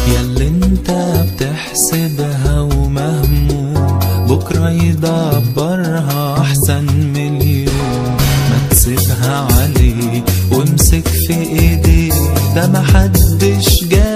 ياللي انت بتحسبها ومهموم بكرة يدبرها أحسن مليون ما تسيبها عليه وامسك في ايديه ده محدش جاي